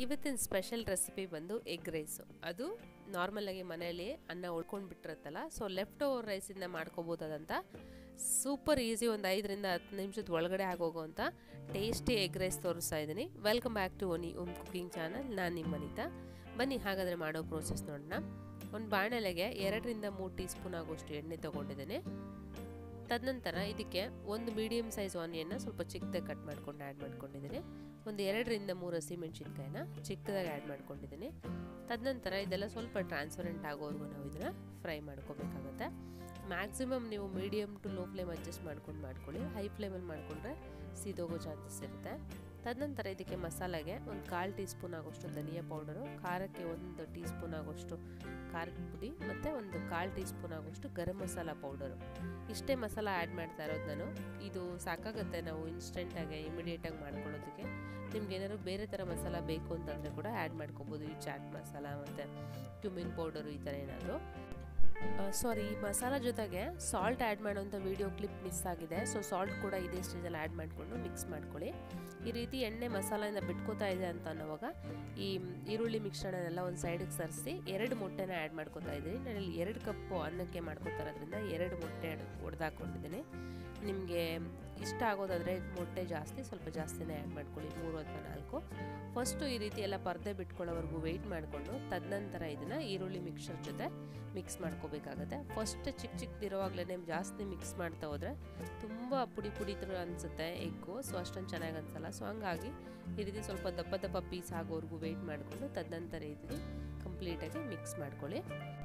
ಇವತ್ತಿನ special recipe ಬಂದು egg rice ಅದು ನಾರ್ಮಲಾಗಿ ಮನೆಯಲ್ಲಿ ಅನ್ನ ಉಳ್ಕೊಂಡು ಬಿಟ್ಟಿರುತ್ತಲ್ಲ ಸೊ ಲೆಫ್ಟ್ ಓವರ್ ರೈಸಿಂದ ಮಾಡ್ಕೋಬೋದಾದಂಥ ಸೂಪರ್ ಈಸಿ ಒಂದು ಐದರಿಂದ ಹತ್ತು ನಿಮಿಷದ ಒಳಗಡೆ ಆಗೋಗುವಂಥ ಟೇಸ್ಟಿ ಎಗ್ ರೈಸ್ ತೋರಿಸ್ತಾ ಇದ್ದೀನಿ ವೆಲ್ಕಮ್ ಬ್ಯಾಕ್ ಟು ಒನಿ ಓಮ್ ಕುಕಿಂಗ್ ಚಾನಲ್ ನಾನು ನಿಮ್ಮ ಅನಿತಾ ಬನ್ನಿ ಹಾಗಾದರೆ ಮಾಡೋ ಪ್ರೋಸೆಸ್ ನೋಡೋಣ ಒಂದು ಬಾಣಲೆಗೆ ಎರಡರಿಂದ ಮೂರು ಟೀ ಸ್ಪೂನ್ ಆಗೋಷ್ಟು ಎಣ್ಣೆ ತೊಗೊಂಡಿದ್ದೀನಿ ತದನಂತರ ಇದಕ್ಕೆ ಒಂದು ಮೀಡಿಯಮ್ ಸೈಜ್ ಆನಿಯನ್ನ ಸ್ವಲ್ಪ ಚಿಕ್ಕದಾಗಿ ಕಟ್ ಮಾಡ್ಕೊಂಡು ಆ್ಯಡ್ ಮಾಡ್ಕೊಂಡಿದ್ದೀನಿ ಒಂದು ಎರಡರಿಂದ ಮೂರು ಹಸಿಮೆಣ್ಸಿನ್ಕಾಯಿನ ಚಿಕ್ಕದಾಗಿ ಆ್ಯಡ್ ಮಾಡ್ಕೊಂಡಿದ್ದೀನಿ ತದನಂತರ ಇದೆಲ್ಲ ಸ್ವಲ್ಪ ಟ್ರಾನ್ಸ್ಪರೆಂಟ್ ಆಗೋವರೆಗೂ ನಾವು ಇದನ್ನು ಫ್ರೈ ಮಾಡ್ಕೋಬೇಕಾಗತ್ತೆ ಮ್ಯಾಕ್ಸಿಮಮ್ ನೀವು medium to low flame adjust ಮಾಡ್ಕೊಂಡು ಮಾಡ್ಕೊಳ್ಳಿ ಹೈ ಫ್ಲೇಮಲ್ಲಿ ಮಾಡಿಕೊಂಡ್ರೆ ಸೀದೋಗೋ ಚಾನ್ಸಸ್ ಇರುತ್ತೆ ತದನಂತರ ಇದಕ್ಕೆ ಮಸಾಲೆಗೆ ಒಂದು ಕಾಲು ಟೀ ಸ್ಪೂನ್ ಆಗೋಷ್ಟು ಧನಿಯಾ ಪೌಡರು ಖಾರಕ್ಕೆ ಒಂದು ಟೀ ಸ್ಪೂನ್ ಆಗೋಷ್ಟು ಖಾರದ ಪುಡಿ ಮತ್ತು ಒಂದು ಕಾಲು ಟೀ ಸ್ಪೂನ್ ಆಗೋಷ್ಟು ಗರಂ ಮಸಾಲ ಪೌಡರು ಇಷ್ಟೇ ಮಸಾಲ ಆ್ಯಡ್ ಮಾಡ್ತಾ ಇರೋದು ನಾನು ಇದು ಸಾಕಾಗುತ್ತೆ ನಾವು ಇನ್ಸ್ಟೆಂಟಾಗಿ ಇಮಿಡಿಯೇಟಾಗಿ ಮಾಡ್ಕೊಳ್ಳೋದಕ್ಕೆ ನಿಮ್ಗೆ ಏನಾದ್ರು ಬೇರೆ ಥರ ಮಸಾಲ ಬೇಕು ಅಂತಂದರೆ ಕೂಡ ಆ್ಯಡ್ ಮಾಡ್ಕೋಬೋದು ಈ ಚಾಟ್ ಮಸಾಲ ಮತ್ತು ಕ್ಯುಮಿನ್ ಪೌಡರು ಈ ಥರ ಏನಾದರೂ ಸಾರಿ ಈ ಮಸಾಲ ಜೊತೆಗೆ ಸಾಲ್ಟ್ ಆ್ಯಡ್ ಮಾಡೋಂಥ ವಿಡಿಯೋ ಕ್ಲಿಪ್ ಮಿಸ್ ಆಗಿದೆ ಸೊ ಸಾಲ್ಟ್ ಕೂಡ ಇದೇ ಸ್ಟೇಜಲ್ಲಿ ಆ್ಯಡ್ ಮಾಡಿಕೊಂಡು ಮಿಕ್ಸ್ ಮಾಡ್ಕೊಳ್ಳಿ ಈ ರೀತಿ ಎಣ್ಣೆ ಮಸಾಲೆಯಿಂದ ಬಿಟ್ಕೋತಾ ಇದೆ ಅಂತ ಅನ್ನೋವಾಗ ಈ ಈರುಳ್ಳಿ ಮಿಶ್ರಣನೆಲ್ಲ ಒಂದು ಸೈಡಿಗೆ ಸರಿಸಿ ಎರಡು ಮೊಟ್ಟೆನ ಆ್ಯಡ್ ಮಾಡ್ಕೋತಾ ಇದ್ದೀನಿ ನಾನಲ್ಲಿ ಎರಡು ಕಪ್ಪು ಅನ್ನಕ್ಕೆ ಮಾಡ್ಕೋತಾ ಇರೋದ್ರಿಂದ ಎರಡು ಮೊಟ್ಟೆ ಹೊಡೆದಾಕೊಂಡಿದ್ದೀನಿ ನಿಮಗೆ ಇಷ್ಟ ಆಗೋದಾದರೆ ಮೊಟ್ಟೆ ಜಾಸ್ತಿ ಸ್ವಲ್ಪ ಜಾಸ್ತಿನೇ ಆ್ಯಡ್ ಮಾಡ್ಕೊಳ್ಳಿ ಮೂರು ಅಥವಾ ನಾಲ್ಕು ಫಸ್ಟು ಈ ರೀತಿ ಎಲ್ಲ ಪರ್ದೆ ಬಿಟ್ಕೊಳ್ಳೋವರೆಗೂ ವೆಯ್ಟ್ ಮಾಡಿಕೊಂಡು ತದನಂತರ ಇದನ್ನು ಈರುಳ್ಳಿ ಮಿಕ್ಸರ್ ಜೊತೆ ಮಿಕ್ಸ್ ಮಾಡ್ಕೋಬೇಕಾಗತ್ತೆ ಫಸ್ಟ್ ಚಿಕ್ಕ ಚಿಕ್ಕದಿರೋವಾಗಲೇ ಜಾಸ್ತಿ ಮಿಕ್ಸ್ ಮಾಡ್ತಾ ಹೋದರೆ ತುಂಬ ಪುಡಿ ಪುಡಿ ಥರ ಅನಿಸುತ್ತೆ ಎಗ್ಗು ಸೊ ಅಷ್ಟೊಂದು ಚೆನ್ನಾಗಿ ಅನಿಸಲ್ಲ ಸೊ ಹಂಗಾಗಿ ಈ ರೀತಿ ಸ್ವಲ್ಪ ದಪ್ಪ ದಪ್ಪ ಪೀಸ್ ಆಗೋವರೆಗೂ ವೆಯ್ಟ್ ಮಾಡಿಕೊಂಡು ತದನಂತರ ಇದನ್ನು ಕಂಪ್ಲೀಟಾಗಿ ಮಿಕ್ಸ್ ಮಾಡ್ಕೊಳ್ಳಿ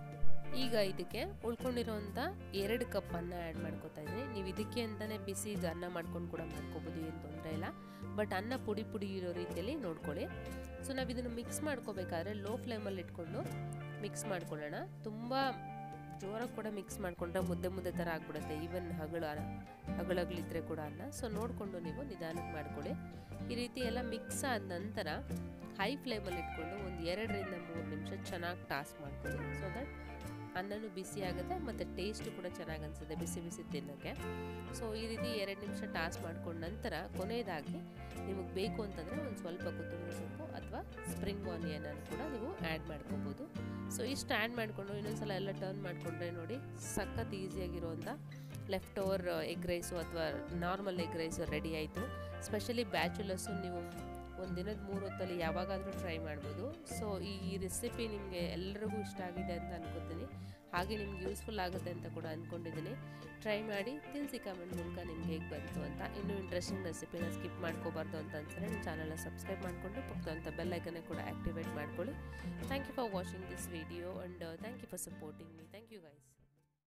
ಈಗ ಇದಕ್ಕೆ ಉಳ್ಕೊಂಡಿರೋಂಥ ಎರಡು ಕಪ್ ಅನ್ನ ಆ್ಯಡ್ ಮಾಡ್ಕೋತಾ ಇದ್ದೀನಿ ನೀವು ಇದಕ್ಕೆ ಅಂತಲೇ ಬಿಸಿ ಇದು ಅನ್ನ ಮಾಡ್ಕೊಂಡು ಕೂಡ ಮಾಡ್ಕೋಬೋದು ಏನು ತೊಂದರೆ ಇಲ್ಲ ಬಟ್ ಅನ್ನ ಪುಡಿ ಪುಡಿ ಇರೋ ರೀತಿಯಲ್ಲಿ ನೋಡ್ಕೊಳ್ಳಿ ಸೊ ನಾವು ಇದನ್ನು ಮಿಕ್ಸ್ ಮಾಡ್ಕೋಬೇಕಾದ್ರೆ ಲೋ ಫ್ಲೇಮಲ್ಲಿ ಇಟ್ಕೊಂಡು ಮಿಕ್ಸ್ ಮಾಡ್ಕೊಳ್ಳೋಣ ತುಂಬ ಜೋರಾಗಿ ಕೂಡ ಮಿಕ್ಸ್ ಮಾಡಿಕೊಂಡ್ರೆ ಮುದ್ದೆ ಮುದ್ದೆ ಥರ ಆಗ್ಬಿಡುತ್ತೆ ಈವನ್ ಹಗಳು ಹಗಳಗಳಿದ್ರೆ ಕೂಡ ಅನ್ನ ಸೊ ನೋಡಿಕೊಂಡು ನೀವು ನಿಧಾನಕ್ಕೆ ಮಾಡ್ಕೊಳ್ಳಿ ಈ ರೀತಿ ಎಲ್ಲ ಮಿಕ್ಸ್ ಆದ ನಂತರ ಹೈ ಫ್ಲೇಮಲ್ಲಿ ಇಟ್ಕೊಂಡು ಒಂದು ಎರಡರಿಂದ ಮೂರು ನಿಮಿಷ ಚೆನ್ನಾಗಿ ಟಾಸ್ ಮಾಡ್ಕೊಳ್ಳಿ ಸೊ ದಟ್ ಅನ್ನನೂ ಬಿಸಿ ಆಗುತ್ತೆ ಮತ್ತು ಟೇಸ್ಟು ಕೂಡ ಚೆನ್ನಾಗಿ ಅನಿಸುತ್ತೆ ಬಿಸಿ ಬಿಸಿ ತಿನ್ನೋಕ್ಕೆ ಸೊ ಈ ರೀತಿ ಎರಡು ನಿಮಿಷ ಟಾಸ್ ಮಾಡ್ಕೊಂಡ ನಂತರ ಕೊನೆಯದಾಗಿ ನಿಮಗೆ ಬೇಕು ಅಂತಂದರೆ ಒಂದು ಸ್ವಲ್ಪ ಕೊತ್ತಂಬರಿ ಸೊಪ್ಪು ಅಥವಾ ಸ್ಪ್ರಿಂಗ್ ಆನಿಯನನ್ನು ಕೂಡ ನೀವು ಆ್ಯಡ್ ಮಾಡ್ಕೋಬೋದು ಸೊ ಇಷ್ಟು ಆ್ಯಡ್ ಮಾಡಿಕೊಂಡು ಇನ್ನೊಂದ್ಸಲ ಎಲ್ಲ ಟರ್ನ್ ಮಾಡಿಕೊಂಡ್ರೆ ನೋಡಿ ಸಖತ್ ಈಸಿಯಾಗಿರುವಂಥ ಲೆಫ್ಟ್ ಓವರ್ ಎಗ್ ರೈಸು ಅಥವಾ ನಾರ್ಮಲ್ ಎಗ್ ರೈಸು ರೆಡಿ ಆಯಿತು ಸ್ಪೆಷಲಿ ಬ್ಯಾಚುಲರ್ಸು ನೀವು ಒಂದು ದಿನದ ಮೂರು ಹೊತ್ತಲ್ಲಿ ಯಾವಾಗಾದರೂ ಟ್ರೈ ಮಾಡ್ಬೋದು ಸೊ ಈ ರೆಸಿಪಿ ನಿಮಗೆ ಎಲ್ಲರಿಗೂ ಇಷ್ಟ ಆಗಿದೆ ಅಂತ ಅನ್ಕೋತೀನಿ ಹಾಗೆ ನಿಮ್ಗೆ ಯೂಸ್ಫುಲ್ ಆಗುತ್ತೆ ಅಂತ ಕೂಡ ಅಂದ್ಕೊಂಡಿದ್ದೀನಿ ಟ್ರೈ ಮಾಡಿ ತಿಳಿಸಿ ಕಮೆಂಟ್ ಮೂಲಕ ನಿಮ್ಗೆ ಹೇಗೆ ಬಂತು ಅಂತ ಇನ್ನೂ ಇಂಟ್ರೆಸ್ಟಿಂಗ್ ರೆಸಿಪಿನ ಸ್ಕಿಪ್ ಮಾಡ್ಕೋಬಾರ್ದು ಅಂತ ಅನ್ಸರೆ ನಿಮ್ಮ ಚಾನಲ್ನ ಸಬ್ಸ್ಕ್ರೈಬ್ ಮಾಡಿಕೊಂಡು ಪಕ್ಕದಂಥ ಬೆಲ್ಲೈಕನ್ನೇ ಕೂಡ ಆ್ಯಕ್ಟಿವೇಟ್ ಮಾಡ್ಕೊಳ್ಳಿ thank you for watching this video and thank you for supporting me thank you guys